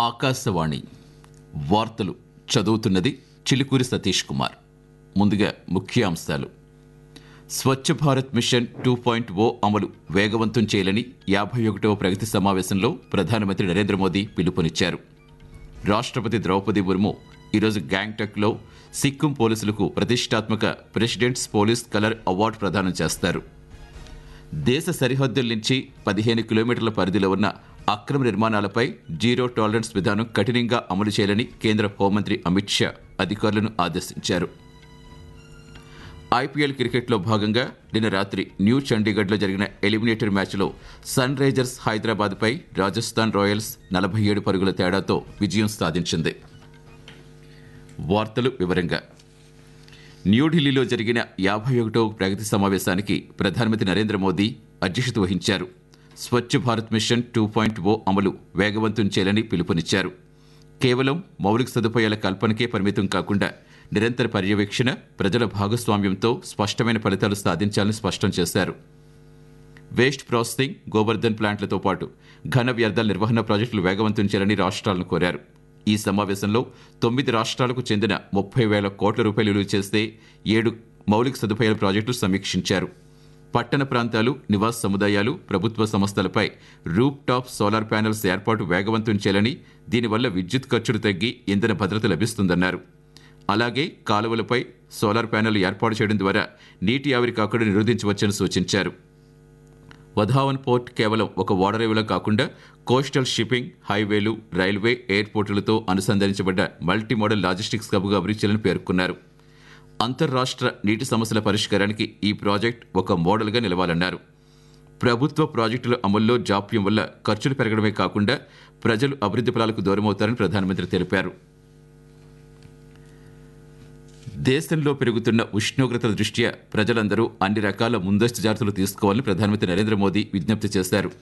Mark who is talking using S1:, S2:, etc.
S1: ఆకాశవాణి వార్తలు చదువుతున్నది చిలుకూరి సతీష్ కుమార్ ముందుగా ముఖ్యాంశాలు Swachh Bharat mission two point O అమలు వేగవంతం చేయాలని యాభై ఒకటవ ప్రగతి సమావేశంలో ప్రధానమంత్రి నరేంద్ర మోదీ పిలుపునిచ్చారు రాష్ట్రపతి ద్రౌపది ముర్ము ఈరోజు గ్యాంగ్టక్లో సిక్కిం పోలీసులకు ప్రతిష్టాత్మక ప్రెసిడెంట్స్ పోలీస్ కలర్ అవార్డు ప్రదానం చేస్తారు దేశ సరిహద్దుల నుంచి పదిహేను కిలోమీటర్ల పరిధిలో ఉన్న అక్రమ నిర్మాణాలపై జీరో టాలరెన్స్ విధానం కఠినంగా అమలు చేయాలని కేంద్ర హోంమంత్రి అమిత్ షా అధికారులను ఆదేశించారు ఐపీఎల్ క్రికెట్లో భాగంగా నిన్న రాత్రి న్యూ చండీగఢ్లో జరిగిన ఎలిమినేటర్ మ్యాచ్లో సన్ రైజర్స్ హైదరాబాద్పై రాజస్థాన్ రాయల్స్ నలభై ఏడు పరుగుల తేడాతో విజయం సాధించింది వార్తలు వివరంగా న్యూఢిల్లీలో జరిగిన యాభై ఒకటో ప్రగతి సమావేశానికి ప్రధానమంత్రి నరేంద్ర మోదీ అధ్యక్షత వహించారు Swachh Bharat mission two point O అమలు వేగవంతం చేయాలని పిలుపునిచ్చారు కేవలం మౌలిక సదుపాయాల కల్పనకే పరిమితం కాకుండా నిరంతర పర్యవేక్షణ ప్రజల భాగస్వామ్యంతో స్పష్టమైన ఫలితాలు సాధించాలని స్పష్టం చేశారు వేస్ట్ ప్రాసెసింగ్ గోవర్ధన్ ప్లాంట్లతో పాటు ఘన వ్యర్థాల నిర్వహణ ప్రాజెక్టులు వేగవంతం చేయాలని రాష్ట్రాలను కోరారు ఈ సమావేశంలో తొమ్మిది రాష్ట్రాలకు చెందిన ముప్పై వేల కోట్ల రూపాయలు విలువ చేస్తే ఏడు మౌలిక సదుపాయాల ప్రాజెక్టులు సమీక్షించారు పట్టణ ప్రాంతాలు నివాస సముదాయాలు ప్రభుత్వ సంస్థలపై రూప్ టాప్ సోలార్ ప్యానెల్స్ ఏర్పాటు వేగవంతం చేయాలని దీనివల్ల విద్యుత్ ఖర్చులు తగ్గి ఇంధన భద్రత లభిస్తుందన్నారు అలాగే కాలువలపై సోలార్ ప్యానెల్ ఏర్పాటు చేయడం ద్వారా నీటి ఆవిరి కాకుండా నిరోధించవచ్చని సూచించారు వధావన్ పోర్ట్ కేవలం ఒక ఓడరేవులో కాకుండా కోస్టల్ షిప్పింగ్ హైవేలు రైల్వే ఎయిర్పోర్టులతో అనుసంధానించబడ్డ మల్టీ మోడల్ లాజిస్టిక్స్ హబ్గా అభివృద్ధి చేయాలని పేర్కొన్నారు అంతర్రాష్ట్ర నీటి సమస్యల పరిష్కారానికి ఈ ప్రాజెక్ట్ ఒక మోడల్గా నిలవాలన్నారు ప్రభుత్వ ప్రాజెక్టుల అమల్లో జాప్యం వల్ల ఖర్చులు పెరగడమే కాకుండా ప్రజలు అభివృద్ధి ఫలాలకు దూరమవుతారని ప్రధానమంత్రి తెలిపారు దేశంలో పెరుగుతున్న ఉష్ణోగ్రతల దృష్ట్యా ప్రజలందరూ అన్ని రకాల ముందస్తు జాగ్రత్తలు తీసుకోవాలని ప్రధానమంత్రి నరేంద్ర మోదీ విజ్ఞప్తి చేశారు